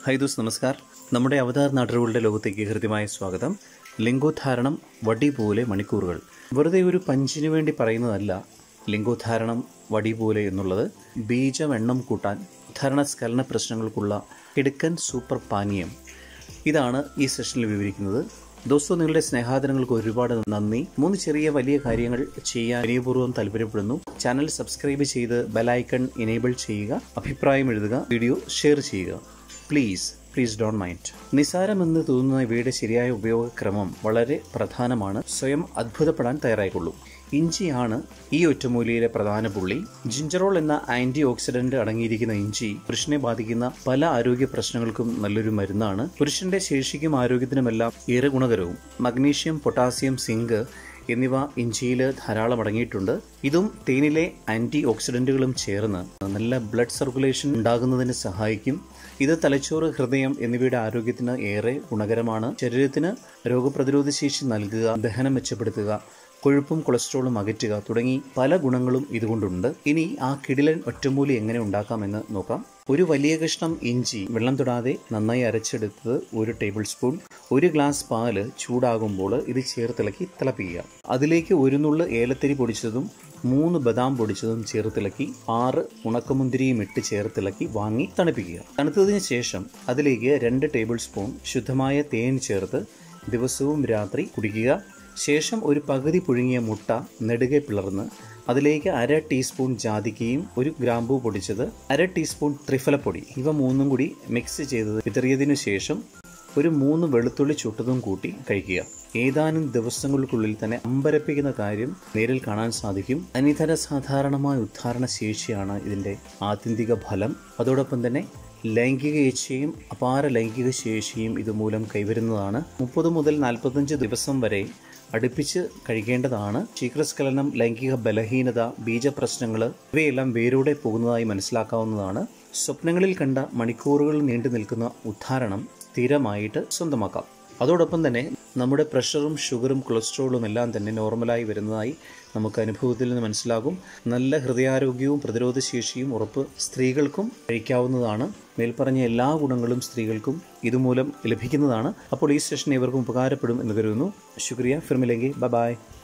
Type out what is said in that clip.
high those നമസ്കാർ നമ്മുടെ അവതാർ നാട്ടുകളുടെ ലോകത്തേക്ക് ഹൃദ്യമായ സ്വാഗതം ലിംഗോദ്ധാരണം വടി പോലെ മണിക്കൂറുകൾ വെറുതെ ഒരു പഞ്ചിനു വേണ്ടി പറയുന്നതല്ല ലിംഗോദ്ധാരണം വടി പോലെ എന്നുള്ളത് ബീജം എണ്ണം കൂട്ടാൻ ഉദ്ധാരണ സ്ഖലന പ്രശ്നങ്ങൾക്കുള്ള കിടുക്കൻ സൂപ്പർ പാനീയം ഇതാണ് ഈ സെഷനിൽ വിവരിക്കുന്നത് ദോസ്തോ നിങ്ങളുടെ സ്നേഹാദരങ്ങൾക്ക് ഒരുപാട് നന്ദി മൂന്ന് ചെറിയ വലിയ കാര്യങ്ങൾ ചെയ്യാൻ വിനയപൂർവ്വം താല്പര്യപ്പെടുന്നു ചാനൽ സബ്സ്ക്രൈബ് ചെയ്ത് ബെലൈക്കൺ എനേബിൾ ചെയ്യുക അഭിപ്രായം എഴുതുക വീഡിയോ ഷെയർ ചെയ്യുക പ്ലീസ് പ്ലീസ് ഡോണ്ട് മൈൻഡ് നിസാരമെന്ന് തോന്നുന്ന ഇവയുടെ ശരിയായ ഉപയോഗക്രമം വളരെ പ്രധാനമാണ് സ്വയം അത്ഭുതപ്പെടാൻ തയ്യാറായിക്കൊള്ളൂ ഇഞ്ചിയാണ് ഈ ഒറ്റമൂലിയിലെ പ്രധാന പുള്ളി ജിഞ്ചറോൾ എന്ന ആന്റി ഓക്സിഡന്റ് അടങ്ങിയിരിക്കുന്ന ഇഞ്ചി പുരുഷനെ ബാധിക്കുന്ന പല ആരോഗ്യ പ്രശ്നങ്ങൾക്കും നല്ലൊരു മരുന്നാണ് പുരുഷന്റെ ശേഷിക്കും ആരോഗ്യത്തിനുമെല്ലാം ഏറെ ഗുണകരവും മഗ്നീഷ്യം പൊട്ടാസ്യം സിങ്ക് എന്നിവ ഇഞ്ചിയിൽ ധാരാളം അടങ്ങിയിട്ടുണ്ട് ഇതും തേനിലെ ആന്റി ഓക്സിഡന്റുകളും ചേർന്ന് നല്ല ബ്ലഡ് സർക്കുലേഷൻ ഉണ്ടാകുന്നതിന് സഹായിക്കും ഇത് തലച്ചോറ് ഹൃദയം എന്നിവയുടെ ആരോഗ്യത്തിന് ഏറെ ഗുണകരമാണ് ശരീരത്തിന് രോഗപ്രതിരോധ ശേഷി നൽകുക ദഹനം മെച്ചപ്പെടുത്തുക കൊഴുപ്പും കൊളസ്ട്രോളും അകറ്റുക തുടങ്ങി പല ഗുണങ്ങളും ഇതുകൊണ്ടുണ്ട് ഇനി ആ കിടിലൻ ഒറ്റമൂലി എങ്ങനെ ഉണ്ടാക്കാമെന്ന് നോക്കാം ഒരു വലിയ കഷ്ണം ഇഞ്ചി വെള്ളം തൊടാതെ നന്നായി അരച്ചെടുത്തത് ഒരു ടേബിൾ സ്പൂൺ ഒരു ഗ്ലാസ് പാല് ചൂടാകുമ്പോൾ ഇത് ചേർത്തിളക്കി തിളപ്പിക്കുക അതിലേക്ക് ഒരു നുള്ള് ഏലത്തിരി പൊടിച്ചതും മൂന്ന് ബദാം പൊടിച്ചതും ചേർത്തിളക്കി ആറ് ഉണക്കമുന്തിരിയും ഇട്ട് ചേർത്തിളക്കി വാങ്ങി തണുപ്പിക്കുക തണുത്തതിന് ശേഷം അതിലേക്ക് രണ്ട് ടേബിൾ സ്പൂൺ ശുദ്ധമായ തേൻ ചേർത്ത് ദിവസവും രാത്രി കുടിക്കുക ശേഷം ഒരു പകുതി പുഴുങ്ങിയ മുട്ട നെടുകെ പിളർന്ന് അതിലേക്ക് അര ടീസ്പൂൺ ജാതിക്കയും ഒരു ഗ്രാമ്പൂ പൊടിച്ചത് അര ടീസ്പൂൺ ത്രിഫലപ്പൊടി ഇവ മൂന്നും കൂടി മിക്സ് ചെയ്തത് വിതറിയതിനു ശേഷം ഒരു മൂന്ന് വെളുത്തുള്ളി ചുട്ടതും കൂട്ടി കഴിക്കുക ഏതാനും ദിവസങ്ങൾക്കുള്ളിൽ തന്നെ അമ്പരപ്പിക്കുന്ന കാര്യം നേരിൽ കാണാൻ സാധിക്കും അനിതര സാധാരണമായ ഉദ്ധാരണ ശേഷിയാണ് ഇതിൻ്റെ ആത്യന്തിക ഫലം അതോടൊപ്പം തന്നെ ലൈംഗിക ഇച്ഛയും അപാര ലൈംഗിക ശേഷിയും ഇതുമൂലം കൈവരുന്നതാണ് മുപ്പത് മുതൽ നാൽപ്പത്തഞ്ച് ദിവസം വരെ അടുപ്പിച്ച് കഴിക്കേണ്ടതാണ് ശീഘ്രസ്ഖലനം ലൈംഗിക ബലഹീനത ബീജപ്രശ്നങ്ങൾ ഇവയെല്ലാം വേരോടെ പോകുന്നതായി മനസ്സിലാക്കാവുന്നതാണ് സ്വപ്നങ്ങളിൽ കണ്ട മണിക്കൂറുകൾ നീണ്ടു നിൽക്കുന്ന ഉദ്ധാരണം സ്ഥിരമായിട്ട് സ്വന്തമാക്കാം അതോടൊപ്പം തന്നെ നമ്മുടെ പ്രഷറും ഷുഗറും കൊളസ്ട്രോളും എല്ലാം തന്നെ നോർമലായി വരുന്നതായി നമുക്ക് അനുഭവത്തിൽ നിന്ന് മനസ്സിലാകും നല്ല ഹൃദയാരോഗ്യവും പ്രതിരോധശേഷിയും ഉറപ്പ് സ്ത്രീകൾക്കും കഴിക്കാവുന്നതാണ് മേൽപ്പറഞ്ഞ എല്ലാ ഗുണങ്ങളും സ്ത്രീകൾക്കും ഇതുമൂലം ലഭിക്കുന്നതാണ് അപ്പോൾ ഈ സെഷൻ ഇവർക്കും ഉപകാരപ്പെടും എന്ന് കരുതുന്നു ശുക്രിയ ഫിർമിലെങ്കിൽ ബ ബായ്